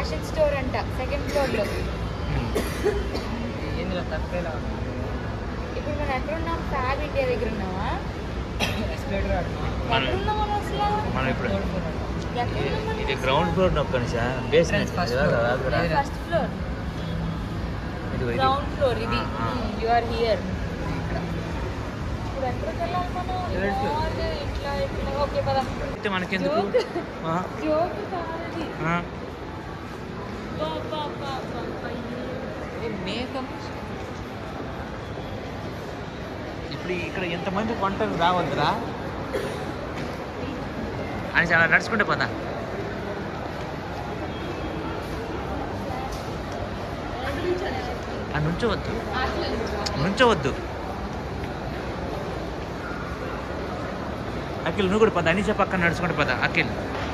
Fashion store అంట second floor లో ఏందిరా తక్కువేలా ఇప్పుడు మనం ఎక్కడ ఉన్నాం ఫ్యాబ్ ఇండియా దగ్గర ఉన్నావా ఎస్కలేటర్ ఆడుతున్నాం ఎక్కడ ఉన్నాం మనం అసలు మనం ఇప్పుడు ఎక్కడ ఉన్నాం మనం ఇది గ్రౌండ్ ఫ్లోర్ నొక్కండి సార్ బేస్మెంట్ First floor. లేదా? ఫస్ట్ ఫ్లోర్ ఇది ఇది గ్రౌండ్ ఫ్లోర్ ఇది ఆ, ఆ. యు ఆర్ హియర్ ఇప్పుడు ఎక్కడికి వెళ్ళాలి మనం Third floor. North, ఇట్లా ఇట్లా ఓకే పద అయితే మనకెందుకు Joke. ఆ, జోక్ కాదు ఆ. బా బా బా బా బా. మేకప్ ఇప్పుడు ఇక్కడ ఎంతమంది వంటలు రావద్దురా అని చాలా నడుచుకుంటే పోతా ఆ నుంచోవద్దు నుంచోవద్దు అఖిల్ నువ్వు కూడా పద అనిచే పక్కన నడుచుకుంటే పద అఖిల్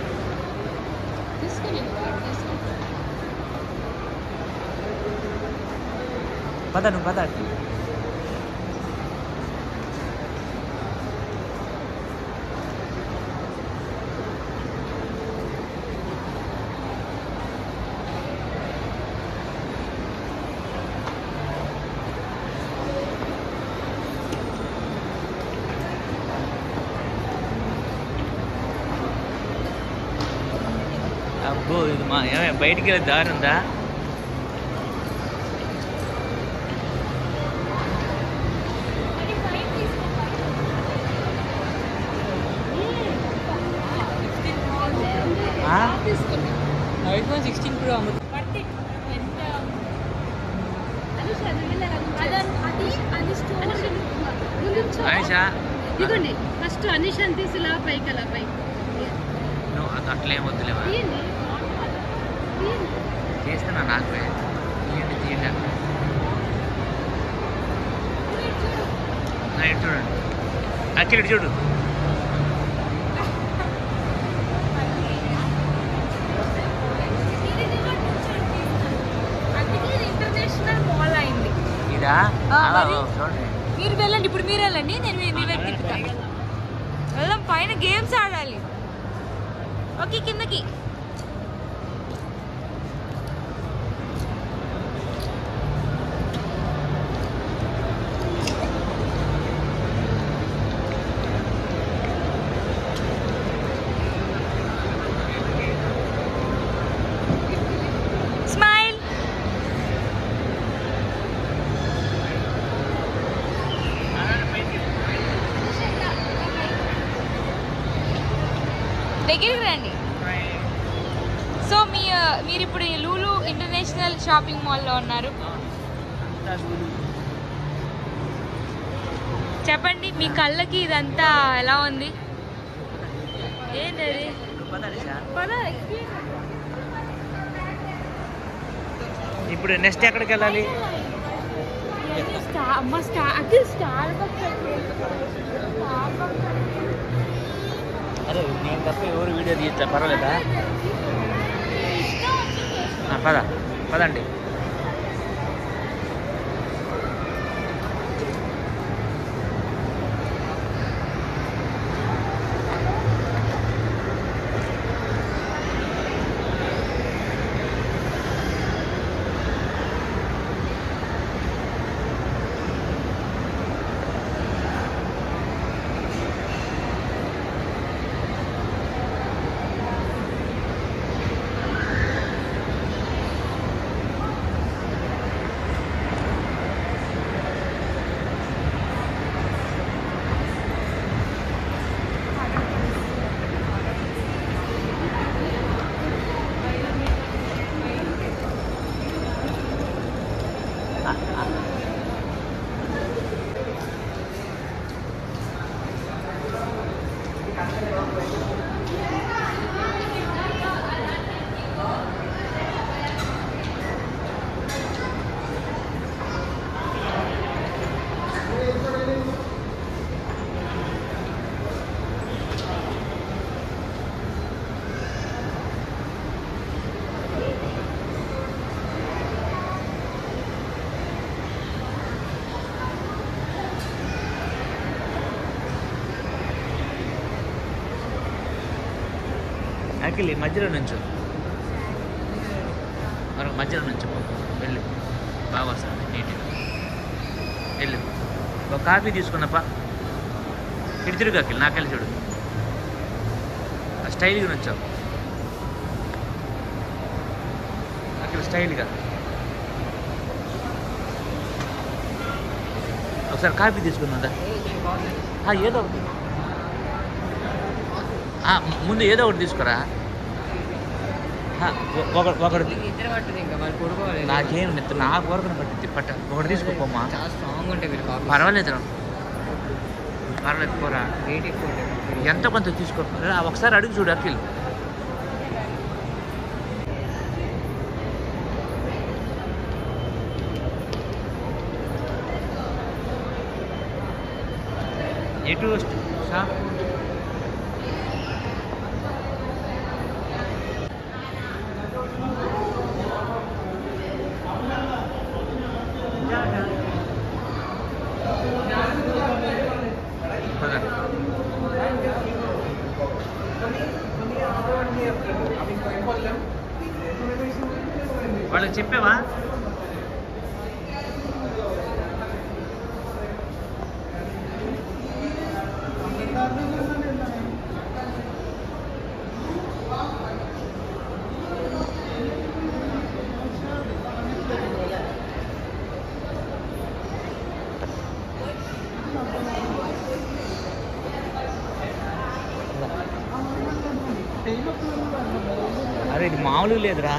పద నువ్వు పద అఖిల్ అబ్బో ఇది మా ఏమే బయటికి వెళ్ళే దారి ఉందా ఆ? ఐఫోన్ సిక్స్టీన్ ప్రో అమ్ము ఆయిషా ఇదిగోండి ఫస్ట్ అనిష్ అని తీసి ఇలా పైకి అలా పైకి నువ్వు అది అట్లా ఏం వద్దులేవా తీయండి తీయండి. చేస్తున్నా నాకు తీయండి తీయండి ఆ, ఇటు చూడండి అఖిల్ ఇటు చూడు అందుకే ఇది ఇంటర్నేషనల్ మాల్ అయింది ఇదా ఆ, అలా మరి? చూడండి మీరు వెళ్ళండి ఇప్పుడు మీరు వెళ్ళండి నేను మీ- మీ వైపు తిప్పుతా వెళ్దాం పైన గేమ్స్ ఆడాలి ఓకే కిందకి స్మైల్ దగ్గరికి రండి సో మీ ఆ, మీరు ఇప్పుడు ఈ లూలు ఇంటర్నేషనల్ షాపింగ్ మాల్లో ఉన్నారు చెప్పండి మీ కళ్ళకి ఇదంతా ఎలా ఉంది ఏంటది పద ఇప్పుడు నెక్స్ట్ ఎక్కడికి వెళ్ళాలి స్టార్ అమ్మ స్టార్ అది స్టార్ అరే నేను తప్ప ఎవరు వీడియో తీయచ్చా పర్వాలేదా ఆ, పద పదండి అఖిల్ ఈ మధ్యలో నుంచు మరి మధ్యలో నుంచి పో. వెళ్ళు బాగా వస్తుంది నీట్గా వెళ్ళు ఒక కాఫీ తీసుకున్నప్ప ఇటు తిరుగాకి నాకెళ్ళి చూడు ఆ స్టైల్గా నచ్చావు అక్కడ స్టైల్గా ఒకసారి కాఫీ తీసుకున్నదా ఆ, ఏదో ఒకటి ఆ, ముందు ఏదో ఒకటి తీసుకురా ఆ, ఒ- ఒకటి ఒకటి ఇద్దరు పట్టదు ఇంకా వాళ్ళు పడుకోవాలి నాకేం నెత్త నా కోరికను పట్టింది పట్ట ఒకటి తీసుకోపోమ్మా చాలా స్ట్రాంగ్ ఉంటాయి వీళ్ళు కాఫీ పర్వాలేదు పర్వాలేదు పోరా వెయిట్ ఎక్కువ ఉంటాయి ఎంత కొంత తీసుకో రా, ఒకసారి అడుగు చూడు అఖిల్ ఎటు షాప్ పద. వాళ్ళకి చెప్పావా అరే ఇది మామూలుగా లేదురా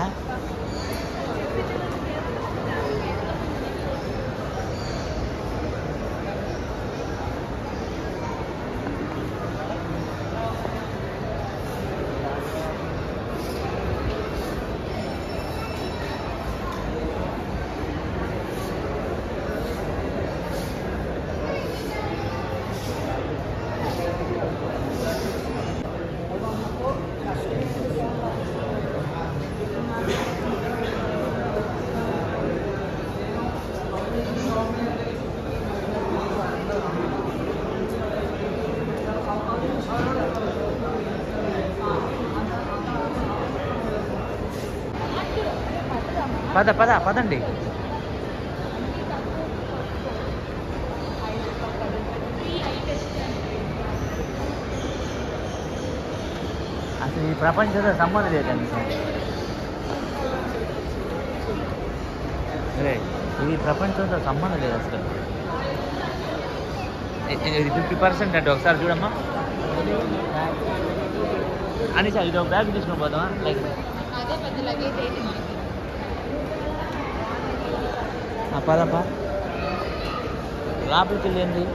పద పద పదండి అసలు ఈ ప్రపంచంతో సంబంధం లేదండి అరే ఇది ప్రపంచంతో సంబంధం లేదు అసలు ఇ- ఇది ఫిఫ్టీ పర్సెంట్ అంటే ఒకసారి చూడమ్మా అని సార్ ఇది ఒక బ్యాగ్ తీసుకొని పోదామా లైక్ అదే పెద్ద లగేజ్ ఏంటి మనకి ఆ పదమ్మా లోపలికి వెళ్ళింది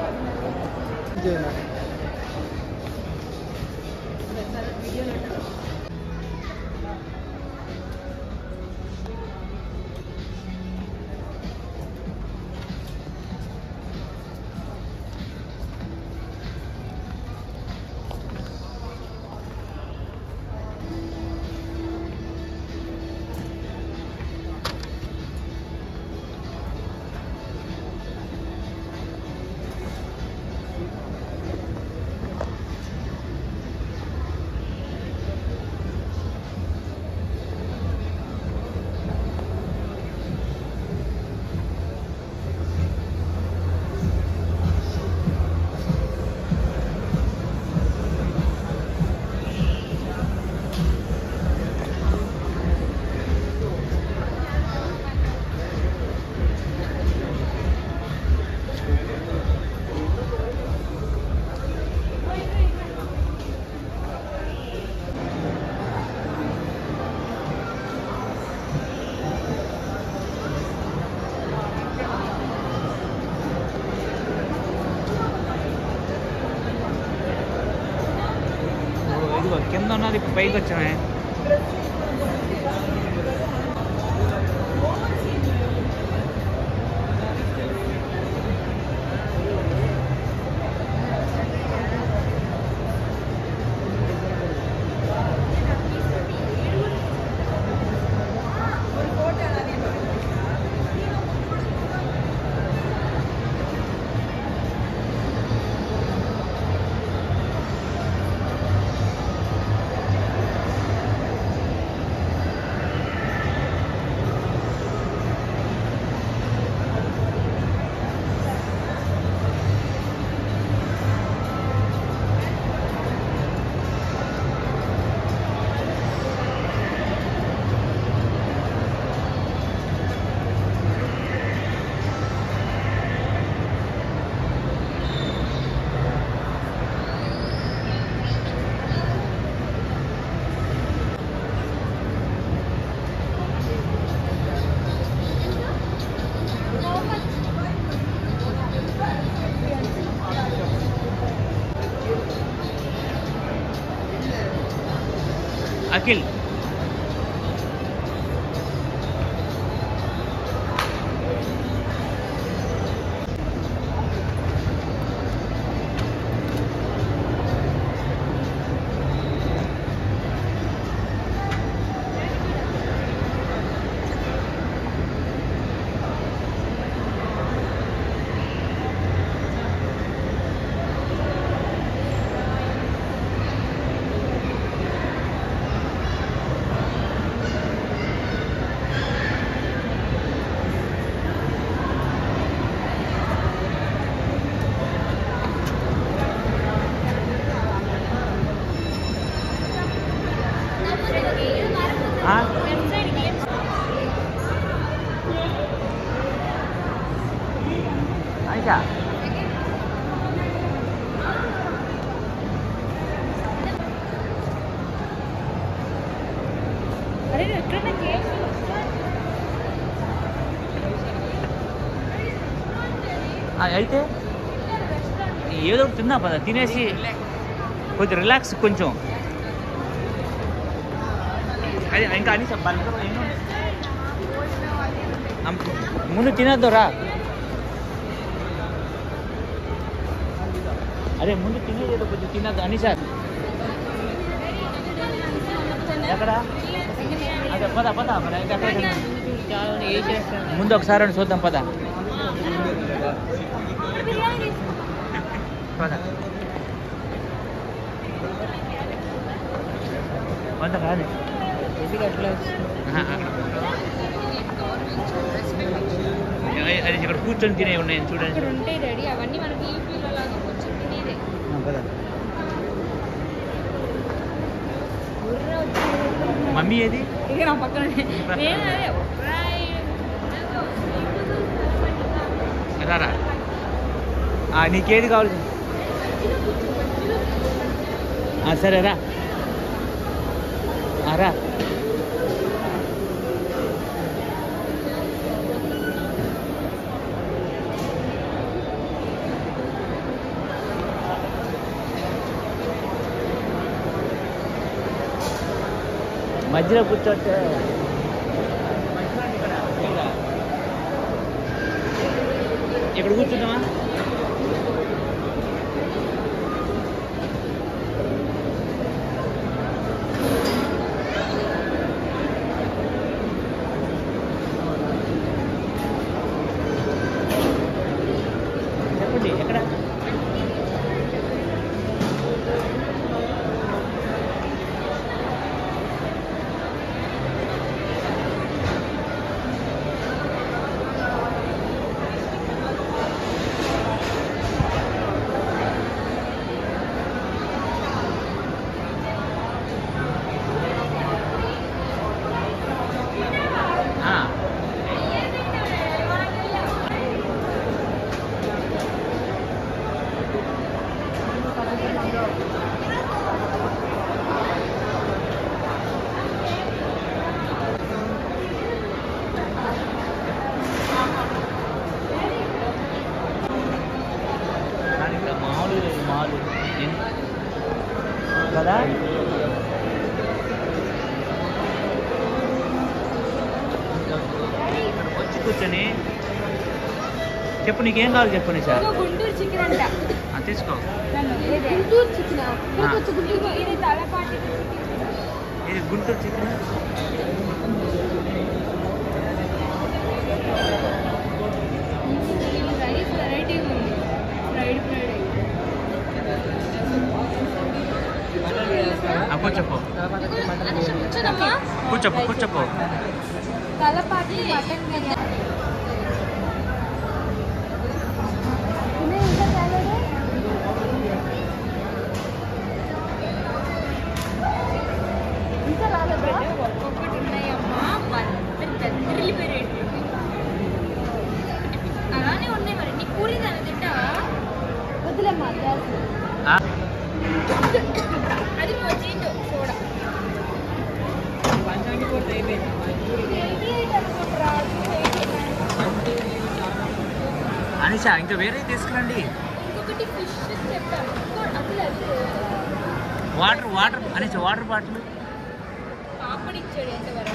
ఇదిగో కింద ఉన్నది ఇప్పుడు పైకి వచ్చామే అఖిల్ ఆ? ఆయిషా అరే నువ్వు ఎక్కడన్నా కేక్ ఆ, అయితే ఏదో ఒకటి తిన్నా పద తినేసి కొద్ది రిలాక్స్ కొంచెం అది ఇంకా అని బర్గర్ ఎన్నో ఉన్నాయి. అమ్, ముందు తినద్దు రా అరే ముందు తినేది కొద్దిగా తినద్దు అని సార్ ఎక్కడ అదే పద పద మరి అయితే అక్కడ తిందాం. ఏ చేస్తాను ముందు ఒకసారి రండి చూద్దాం పద పద పద రాదు ఎందుకు అట్లా ఆహా, అక్కడ. ఏ- అది ఇక్కడ కూర్చొని తినే ఉన్నాయి చూడండి ఇక్కడ ఉంటాయి రెడీ అవన్నీ మన టీవీలో లాగా కొంచెం తినేదే ఆ, పద. బుర్ర వచ్చి మమ్మీ ఏది ఇక నా పక్కన నేను అదే ఫ్రై రారా ఆ, నీకేది కావాలి ఆ, సరే రా ఆ, రా మధ్యలో కూర్చోతే ఇక్కడ కూర్చున్నావా చెప్పండి ఎక్కడ ఆ, కానీ ఇక్కడ మామూలు లేదు, మామూలు ఎన్- కదా ఇక్కడ వచ్చి కూర్చొని చెప్పు నీకేం కావాలి చెప్పు నీ సార్ ఇదిగో గుంటూరు చికెన్ అంట ఆ, తీసుకో గుంటూరు చికెన్ ఆ. గుంటూరు ఇది తలపాటి ఇది గుంటూరు చికెన్ రైస్ వెరైటీ ఉంది ఫ్రైడ్ ఫ్రైడ్ ఆ, కూర్చోపో కూర్చోదమ్మా కూర్చోపో కూర్చోపో తలపాటి మటన్ బిర్యానీ ఇంకా రాలేదా ఒక్కొక్కటి ఉన్నాయమ్మా తల్లిపోయి రేటు అలానే ఉన్నాయి మరి నీ పూరి దాన్ని తింటావా వద్దులేమ్మా ఆ, అది మొజిటో సోడా అనిషా ఇంకా వేరే తీసుకురండి ఇంకొకటి ఫిష్ చెప్పాను అసలు అది వాటర్ వాటర్ అనేసి వాటర్ బాటిల్ చూడు ఎంత వరకు